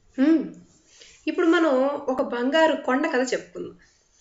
హ్మ్. ఇప్పుడు మనం ఒక బంగారు కొండ కథ చెప్పుకుందాం.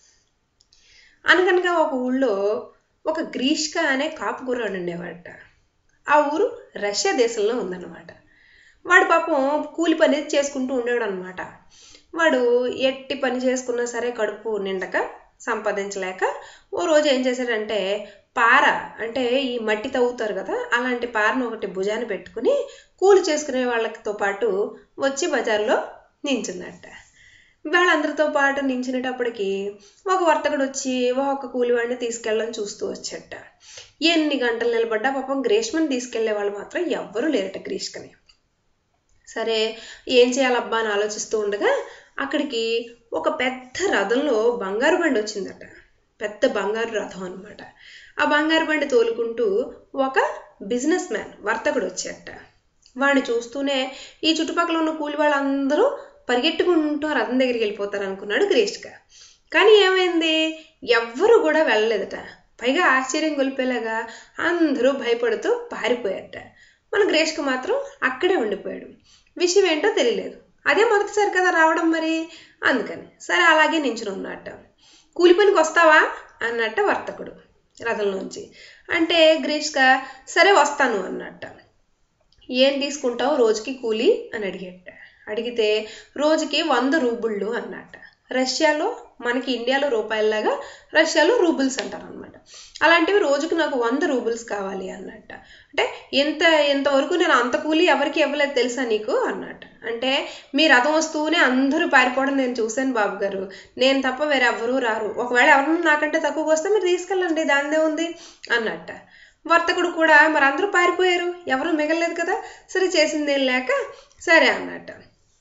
అనగనగా ఒక ఊళ్ళో ఒక గ్రీష్క అనే కాపు కుర్రాడు ఉండేవాడట. ఆ ఊరు రష్యా దేశంలో ఉందన్నమాట. వాడు పాపం కూలి పని చేసుకుంటూ ఉండేవాడనమాట. వాడు ఎట్టి పని చేసుకున్నా సరే కడుపు నిండక సంపాదించలేక ఓ రోజు ఏం చేశాడంటే పార అంటే ఈ మట్టి తవ్వుతారు కదా అలాంటి పారను ఒకటి భుజాన పెట్టుకుని కూలి చేసుకునే వాళ్ళతో పాటు వచ్చి బజార్లో నించున్నట్ట వాళ్ళందరితో పాటు నించునేటప్పటికి ఒక వర్తకుడు వచ్చి ఒక కూలివాడిని తీసుకెళ్ళని చూస్తూ వచ్చేట ఎన్ని గంటలు నిలబడ్డా పాపం గ్రీష్మని తీసుకెళ్లే వాళ్ళు మాత్రం ఎవ్వరూ లేరట గ్రీష్కని సరే ఏం చేయాలబ్బా అని ఆలోచిస్తూ ఉండగా అక్కడికి ఒక పెద్ద రథంలో బంగారు బండి వచ్చిందట పెద్ద బంగారు రథం అనమాట ఆ బంగారు బండి తోలుకుంటూ ఒక బిజినెస్ మ్యాన్ వర్తకుడు వచ్చేట వాడిని చూస్తూనే ఈ చుట్టుపక్కల ఉన్న కూలి వాళ్ళందరూ పరిగెట్టుకుంటూ ఆ రథం దగ్గరికి వెళ్ళిపోతారు అనుకున్నాడు గ్రీష్క కానీ ఏమైంది ఎవ్వరూ కూడా వెళ్ళలేదట పైగా ఆశ్చర్యం గొలిపేలాగా అందరూ భయపడుతూ పారిపోయారట మన గ్రేష్క మాత్రం అక్కడే ఉండిపోయాడు విషయం ఏంటో తెలియలేదు అదే మొదటిసారి కదా రావడం మరి అందుకని సరే అలాగే నించుని ఉన్నట్ట కూలి పనికి వస్తావా అన్నట్ట వర్తకుడు రథంలోంచి అంటే గ్రీష్క సరే వస్తాను అన్నట్ట ఏం తీసుకుంటావు రోజుకి కూలి అని అడిగేట అడిగితే రోజుకి వంద రూబుళ్ళు అన్నట్ట రష్యాలో మనకి ఇండియాలో రూపాయల్లాగా రష్యాలో రూబుల్స్ అంటారు అనమాట అలాంటివి రోజుకి నాకు వంద రూబుల్స్ కావాలి అన్నట్ట అంటే ఎంత ఎంతవరకు నేను అంత కూలి ఎవరికి ఇవ్వలేదు తెలుసా నీకు అన్నట్ట అంటే మీ రథం వస్తూనే అందరూ పారిపోవడం నేను చూశాను బాబు గారు నేను తప్ప వేరే ఎవరూ రారు ఒకవేళ ఎవరన్నా నాకంటే తక్కువగా వస్తే మీరు తీసుకెళ్ళండి దానిదే ఉంది అన్నట్ట వర్తకుడు కూడా మరి అందరూ పారిపోయారు ఎవరు మిగలలేదు కదా సరే చేసింది ఏం లేక సరే అన్నట్ట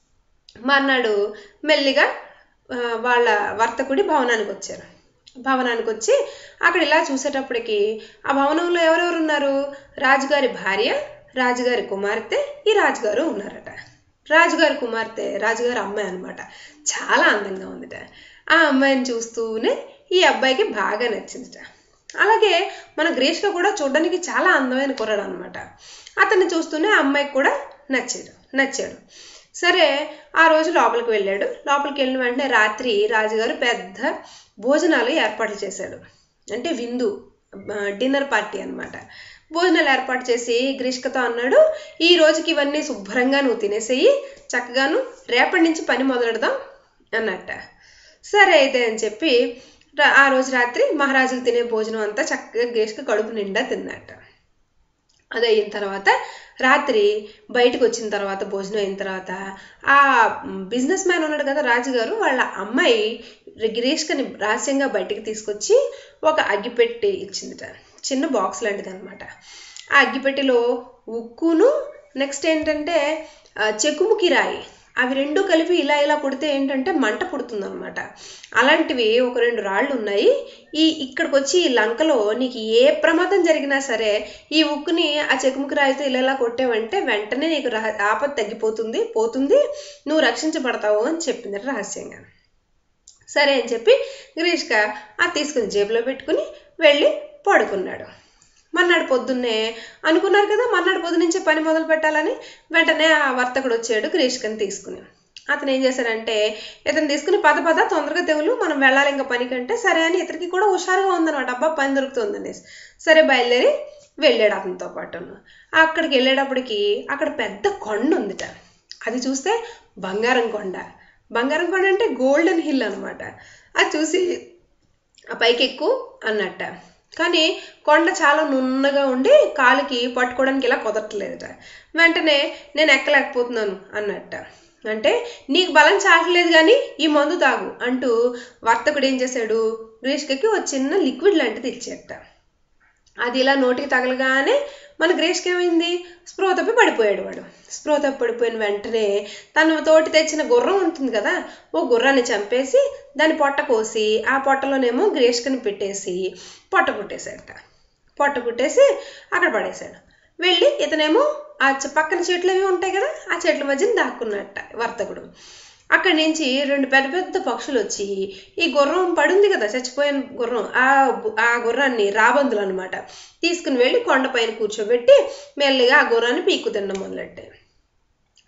మర్నాడు మెల్లిగా వాళ్ళ వర్తకుడి భవనానికి వచ్చారు భవనానికి వచ్చి అక్కడ ఇలా చూసేటప్పటికి ఆ భవనంలో ఎవరెవరు ఉన్నారు రాజుగారి భార్య రాజుగారి కుమార్తె ఈ రాజుగారు ఉన్నారట రాజుగారి కుమార్తె రాజుగారి అమ్మాయి అనమాట చాలా అందంగా ఉందిట ఆ అమ్మాయిని చూస్తూనే ఈ అబ్బాయికి బాగా నచ్చిందిట అలాగే మన గ్రీష్క కూడా చూడడానికి చాలా అందమైన కుర్రాడు అనమాట అతన్ని చూస్తూనే ఆ అమ్మాయికి కూడా నచ్చాడు నచ్చాడు సరే ఆ రోజు లోపలికి వెళ్ళాడు లోపలికి వెళ్ళిన వెంటనే రాత్రి రాజుగారు పెద్ద భోజనాలు ఏర్పాట్లు చేశాడు అంటే విందు డిన్నర్ పార్టీ అనమాట భోజనాలు ఏర్పాటు చేసి గ్రీష్కతో అన్నాడు ఈ రోజుకి ఇవన్నీ శుభ్రంగా నువ్వు తినేసేయి చక్కగాను రేపటి నుంచి పని మొదలెడదాం అన్నట్ట సరే అయితే అని చెప్పి ఆ రోజు రాత్రి మహారాజులు తినే భోజనం అంతా చక్కగా గ్రీష్క కడుపు నిండా తిన్నట్ట అది అయిన తర్వాత రాత్రి బయటకు వచ్చిన తర్వాత భోజనం అయిన తర్వాత ఆ బిజినెస్ మ్యాన్ ఉన్నాడు కదా రాజుగారు వాళ్ళ అమ్మాయి గిరీష్కని రహస్యంగా బయటికి తీసుకొచ్చి ఒక అగ్గిపెట్టి ఇచ్చిందిట చిన్న బాక్స్ లాంటిది అనమాట ఆ అగ్గిపెట్టిలో ఉక్కును నెక్స్ట్ ఏంటంటే చెకుముకి రాయి అవి రెండు కలిపి ఇలా ఇలా కొడితే ఏంటంటే మంట పుడుతుంది అనమాట అలాంటివి ఒక రెండు రాళ్ళు ఉన్నాయి ఈ ఇక్కడికి వచ్చి ఈ లంకలో నీకు ఏ ప్రమాదం జరిగినా సరే ఈ ఉక్కుని ఆ చెకుముకి రాయితో ఇలా ఇలా కొట్టావంటే వెంటనే నీకు రహ ఆపద తగ్గిపోతుంది పోతుంది నువ్వు రక్షించబడతావు అని చెప్పింది రహస్యంగా సరే అని చెప్పి గ్రీష్క అది తీసుకుని జేబులో పెట్టుకుని వెళ్ళి పడుకున్నాడు మర్నాడు పొద్దున్నే అనుకున్నారు కదా మర్నాడు పొద్దు నుంచే పని మొదలు పెట్టాలని వెంటనే ఆ వర్తకుడు వచ్చాడు గ్రీష్కని తీసుకుని అతను ఏం చేశాడంటే ఇతను తీసుకుని పద పద తొందరగా తెగులు మనం వెళ్ళాలి ఇంకా పనికంటే సరే అని ఇతనికి కూడా హుషారుగా ఉందన్నమాట అబ్బా పని దొరుకుతుంది సరే బయలుదేరి వెళ్ళాడు అతనితో పాటు అక్కడికి వెళ్ళేటప్పటికి అక్కడ పెద్ద కొండ ఉందిట అది చూస్తే బంగారం కొండ బంగారం కొండ అంటే గోల్డెన్ హిల్ అనమాట అది చూసి ఆ పైకి ఎక్కువ అన్నట్ట కానీ కొండ చాలా నున్నగా ఉండి కాలుకి పట్టుకోవడానికి ఇలా కుదరట్లేదట వెంటనే నేను ఎక్కలేకపోతున్నాను అన్నట్ట అంటే నీకు బలం చాటలేదు కానీ ఈ మందు తాగు అంటూ వర్తకుడు ఏం చేశాడు గ్రీష్కకి ఒక చిన్న లిక్విడ్ లాంటిది ఇచ్చేట అది ఇలా నోటికి తగలగానే మన గ్రేష్కి ఏమైంది స్పృహ తప్పి పడిపోయాడు వాడు స్పృహ తప్పి పడిపోయిన వెంటనే తన తోటి తెచ్చిన గుర్రం ఉంటుంది కదా ఓ గుర్రాన్ని చంపేసి దాని పొట్ట కోసి ఆ పొట్టలోనేమో గ్రేష్కని పెట్టేసి పొట్ట కుట్టేశాడట పొట్ట కుట్టేసి అక్కడ పడేశాడు వెళ్ళి ఇతనేమో ఆ పక్కన చెట్లు అవి ఉంటాయి కదా ఆ చెట్ల మధ్యన దాక్కున్నట్ట వర్తకుడు అక్కడి నుంచి రెండు పెద్ద పెద్ద పక్షులు వచ్చి ఈ గుర్రం పడుంది కదా చచ్చిపోయిన గుర్రం ఆ ఆ గుర్రాన్ని రాబందులు అనమాట తీసుకుని వెళ్ళి కొండపైన కూర్చోబెట్టి మెల్లిగా ఆ గుర్రాన్ని పీక్కు తినడం మొదలెట్టాయి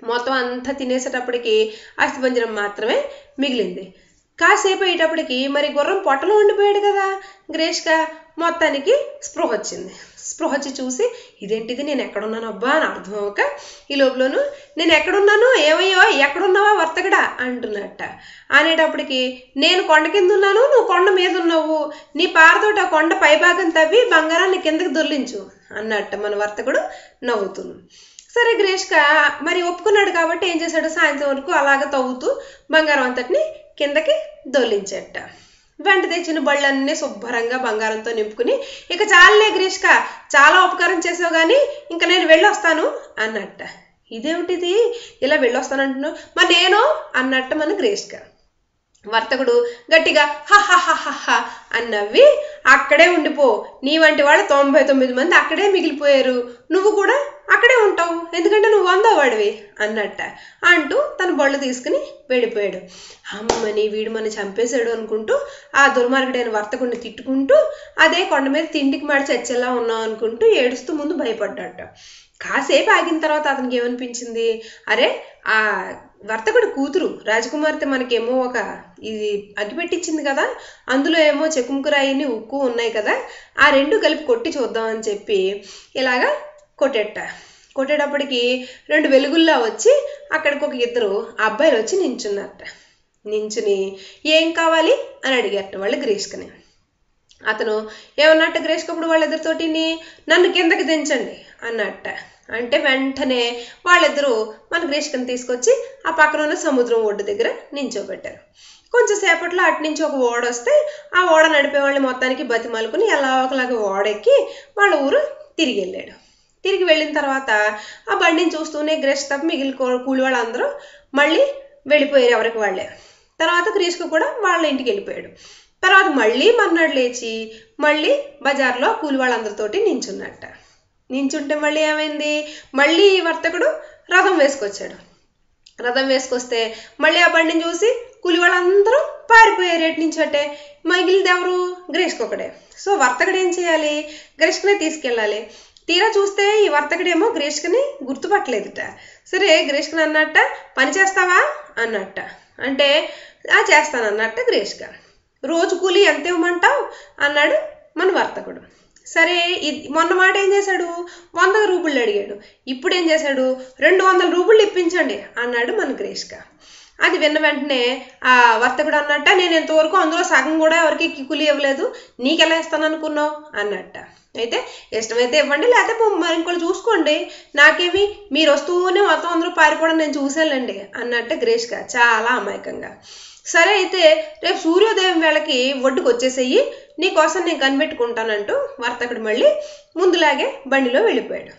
మొత్తం అంతా తినేసేటప్పటికి అస్థిపంజరం మాత్రమే మిగిలింది కాసేపు అయ్యేటప్పటికి మరి గుర్రం పొట్టలో ఉండిపోయాడు కదా గ్రేష్గా మొత్తానికి స్పృహ వచ్చింది స్పృహ వచ్చి చూసి ఇదేంటిది నేను ఎక్కడున్నాను అబ్బా అని అర్థం అవ్వక ఈ లోపలను నేను ఎక్కడున్నాను ఏమయ్యో ఎక్కడున్నావా వర్తకడా అంటున్నట్ట అనేటప్పటికి నేను కొండ కింద ఉన్నాను నువ్వు కొండ మీద ఉన్నావు నీ పారతోటి ఆ కొండ పైభాగం తవ్వి బంగారాన్ని కిందకి దొర్లించు అన్నట్ట మన వర్తకుడు నవ్వుతుంది సరే గ్రేష్క మరి ఒప్పుకున్నాడు కాబట్టి ఏం చేశాడు సాయంత్రం వరకు అలాగ తవ్వుతూ బంగారం అంతటిని కిందకి దొల్లించట వెంట తెచ్చిన బళ్ళన్నీ శుభ్రంగా బంగారంతో నింపుకుని ఇక చాలే గ్రీష్క చాలా ఉపకారం చేసావు కానీ ఇంకా నేను వెళ్ళొస్తాను అన్నట్ట ఇదేమిటిది ఇలా వెళ్ళొస్తానంటున్నావు మరి నేను అన్నట్టు మన గ్రీష్క వర్తకుడు గట్టిగా హహహహహ అని నవ్వి అక్కడే ఉండిపో నీ వంటి వాళ్ళు తొంభై తొమ్మిది మంది అక్కడే మిగిలిపోయారు నువ్వు కూడా అక్కడే ఉంటావు ఎందుకంటే నువ్వు వందో వాడివి అన్నట్ట అంటూ తన బళ్ళు తీసుకుని వెళ్ళిపోయాడు అమ్మని వీడు మన చంపేశాడు అనుకుంటూ ఆ దుర్మార్గుడైన వర్తకుడిని తిట్టుకుంటూ అదే కొండ మీద తిండికి మాడి చచ్చేలా ఉన్నాం అనుకుంటూ ఏడుస్తూ ముందు భయపడ్డాట కాసేపు ఆగిన తర్వాత అతనికి ఏమనిపించింది అరే ఆ వర్తకుడి కూతురు రాజకుమార్తె మనకేమో ఒక ఇది అగ్గిపెట్టించింది కదా అందులో ఏమో చెకుముకురాయిని ఉక్కు ఉన్నాయి కదా ఆ రెండు కలిపి కొట్టి చూద్దామని చెప్పి ఇలాగా కొట్టేట కొట్టేటప్పటికి రెండు వెలుగుల్లా వచ్చి అక్కడికి ఒక ఇద్దరు అబ్బాయిలు వచ్చి నించున్నారట నించుని ఏం కావాలి అని అడిగారట వాళ్ళు గ్రీష్కని అతను ఏమన్నట్ట గ్రేష్కప్పుడు వాళ్ళిద్దరితోటిని నన్ను కిందకి దించండి అన్నట్ట అంటే వెంటనే వాళ్ళిద్దరూ మన గ్రీష్కని తీసుకొచ్చి ఆ పక్కన ఉన్న సముద్రం ఒడ్డు దగ్గర నించోబెట్టారు కొంచెం సేపట్లో అటు నుంచి ఒక ఓడ వస్తే ఆ ఓడ నడిపే వాళ్ళని మొత్తానికి బతిమాలుకుని ఎలా ఒకలాగా ఓడెక్కి వాళ్ళ ఊరు తిరిగి వెళ్ళాడు తిరిగి వెళ్ళిన తర్వాత ఆ బండిని చూస్తూనే గ్రేష్ తప్ప మిగిలిన కూలి వాళ్ళందరూ మళ్ళీ వెళ్ళిపోయారు ఎవరికి వాళ్ళే తర్వాత గ్రీష్కు కూడా వాళ్ళ ఇంటికి వెళ్ళిపోయాడు తర్వాత మళ్ళీ మర్నాడు లేచి మళ్ళీ బజార్లో కూలి వాళ్ళందరితోటి నించున్నట్ట నించుంటే మళ్ళీ ఏమైంది మళ్ళీ ఈ వర్తకుడు రథం వేసుకొచ్చాడు రథం వేసుకొస్తే మళ్ళీ ఆ బండిని చూసి కూలి వాళ్ళందరూ పారిపోయారు ఎటు నుంచి అంటే మిగిలింది ఎవరు గ్రేష్కొకడే సో వర్తకుడు ఏం చేయాలి గ్రేష్కనే తీసుకెళ్ళాలి తీరా చూస్తే ఈ వర్తకుడేమో గ్రీష్కని గుర్తుపట్టలేదుట సరే గ్రీష్కని అన్నట్ట పని చేస్తావా అన్నట్ట అంటే ఆ చేస్తాను అన్నట్ట గ్రీష్క రోజు కూలి ఎంత ఇవ్వమంటావు అన్నాడు మన వర్తకుడు సరే ఇది మొన్న మాట ఏం చేశాడు వంద రూపుళ్ళు అడిగాడు ఇప్పుడు ఏం చేశాడు రెండు వందల రూపుళ్ళు ఇప్పించండి అన్నాడు మన గ్రీష్క అది విన్న వెంటనే ఆ వర్తకుడు అన్నట్ట నేను ఇంతవరకు అందులో సగం కూడా ఎవరికి కిక్కులు ఇవ్వలేదు నీకెలా ఇస్తాను అనుకున్నావు అన్నట్ట అయితే ఇష్టమైతే ఇవ్వండి లేకపోతే మరి ఇంకోళ్ళు చూసుకోండి నాకేమి మీరు వస్తూనే మొత్తం అందరూ పారిపోవడం నేను చూసానులేండి అన్నట్టు గ్రేష్గా చాలా అమాయకంగా సరే అయితే రేపు సూర్యోదయం వేళకి ఒడ్డుకు వచ్చేసేయి నీకోసం నేను కనిపెట్టుకుంటానంటూ వర్తకుడు మళ్ళీ ముందులాగే బండిలో వెళ్ళిపోయాడు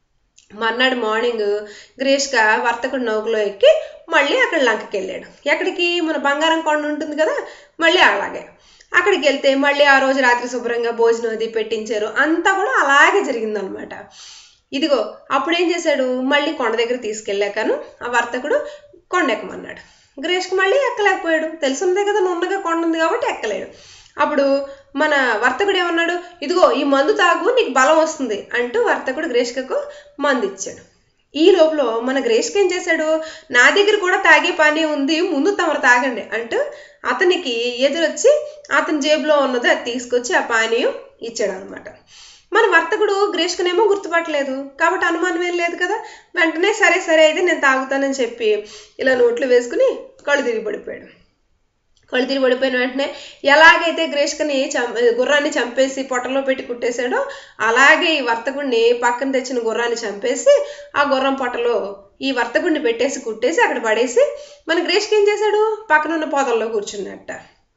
మర్నాడు మార్నింగ్ గ్రేష్గా వర్తకుడు నౌకలో ఎక్కి మళ్ళీ అక్కడ లంకకి వెళ్ళాడు ఎక్కడికి మన బంగారం కొండ ఉంటుంది కదా మళ్ళీ అలాగే అక్కడికి వెళ్తే మళ్ళీ ఆ రోజు రాత్రి శుభ్రంగా భోజనం అది పెట్టించారు అంతా కూడా అలాగే జరిగిందనమాట ఇదిగో అప్పుడు ఏం చేశాడు మళ్ళీ కొండ దగ్గర తీసుకెళ్ళాకను ఆ వర్తకుడు కొండ ఎక్కమన్నాడు గ్రేష్కి మళ్ళీ ఎక్కలేకపోయాడు తెలుసుందే కదా నున్నగా కొండ ఉంది కాబట్టి ఎక్కలేడు అప్పుడు మన వర్తకుడు ఏమన్నాడు ఇదిగో ఈ మందు తాగు నీకు బలం వస్తుంది అంటూ వర్తకుడు గ్రేష్కకు మందు ఇచ్చాడు ఈ లోపల మన గ్రేష్కి ఏం చేశాడు నా దగ్గర కూడా తాగే పని ఉంది ముందు తమరు తాగండి అంటూ అతనికి ఎదురొచ్చి అతని జేబులో ఉన్నది అది తీసుకొచ్చి ఆ పానీయం ఇచ్చాడు అనమాట మన వర్తకుడు గ్రేష్కనేమో గుర్తుపట్టలేదు కాబట్టి అనుమానం ఏం లేదు కదా వెంటనే సరే సరే అయితే నేను తాగుతానని చెప్పి ఇలా నోట్లు వేసుకుని కళ్ళు తిరిగి పడిపోయాడు కళ్ళు తిరిగి పడిపోయిన వెంటనే ఎలాగైతే గ్రేష్కని చం గుర్రాన్ని చంపేసి పొట్టలో పెట్టి కుట్టేశాడో అలాగే ఈ వర్తకుడిని పక్కన తెచ్చిన గుర్రాన్ని చంపేసి ఆ గుర్రం పొట్టలో ఈ వర్తకుడిని పెట్టేసి కుట్టేసి అక్కడ పడేసి మన గ్రేష్కి ఏం చేశాడు పక్కన ఉన్న పొదల్లో కూర్చున్నట్ట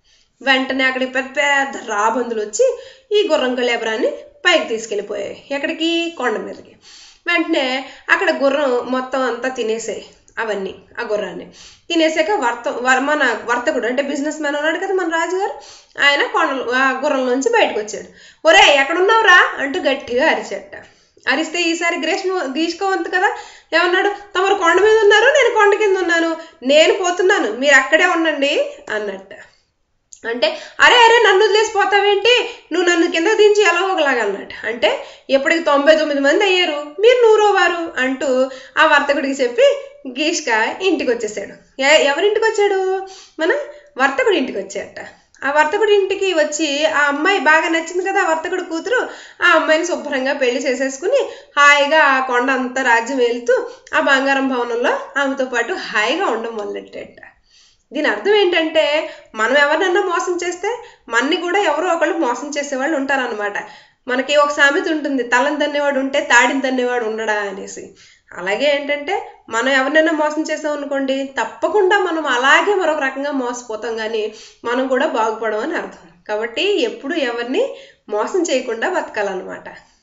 వెంటనే అక్కడికి పెద్ద పెద్ద రాబందులు వచ్చి ఈ గుర్రం కళేబరాన్ని పైకి తీసుకెళ్ళిపోయాయి ఎక్కడికి కొండ మీదకి వెంటనే అక్కడ గుర్రం మొత్తం అంతా తినేసాయి అవన్నీ ఆ గుర్రాన్ని తినేసాక వర్త మన వర్తకుడు అంటే బిజినెస్ మ్యాన్ ఉన్నాడు కదా మన రాజుగారు ఆయన కొండలు ఆ గుర్రంలోంచి బయటకు వచ్చాడు ఒరే ఎక్కడున్నావురా అంటూ గట్టిగా అరిచట అరిస్తే ఈసారి గ్రీష్ గీసుకోవంతు కదా ఏమన్నాడు తమరు కొండ మీద ఉన్నారు నేను కొండ కింద ఉన్నాను నేను పోతున్నాను మీరు అక్కడే ఉండండి అన్నట్ట అంటే అరే అరే నన్ను వదిలేసి పోతావేంటి నువ్వు నన్ను కింద దించి ఎలా ఒకలాగా అన్నట్టు అంటే ఇప్పటికి తొంభై తొమ్మిది మంది అయ్యారు మీరు నూరోవారు అంటూ ఆ వర్తకుడికి చెప్పి గీష్క ఇంటికి వచ్చేసాడు ఎ- ఎవరింటికి వచ్చాడు మన వర్తకుడి ఇంటికి వచ్చాడట ఆ వర్తకుడి ఇంటికి వచ్చి ఆ అమ్మాయి బాగా నచ్చింది కదా ఆ వర్తకుడి కూతురు ఆ అమ్మాయిని శుభ్రంగా పెళ్లి చేసేసుకుని హాయిగా ఆ కొండ అంతా రాజ్యం వెళ్తూ ఆ బంగారం భవనంలో ఆమెతో పాటు హాయిగా ఉండడం మొదలెట్టాడట దీని అర్థం ఏంటంటే మనం ఎవరినన్నా మోసం చేస్తే మన్ని కూడా ఎవరో ఒకళ్ళు మోసం చేసేవాళ్ళు ఉంటారనమాట మనకి ఒక సామెత ఉంటుంది తలని తన్నేవాడు ఉంటే తాడిని తన్నేవాడు ఉండడా అనేసి అలాగే ఏంటంటే మనం ఎవరినైనా మోసం చేసాం అనుకోండి తప్పకుండా మనం అలాగే మరొక రకంగా మోసపోతాం కానీ మనం కూడా బాగుపడం అని అర్థం కాబట్టి ఎప్పుడు ఎవరిని మోసం చేయకుండా బతకాలన్నమాట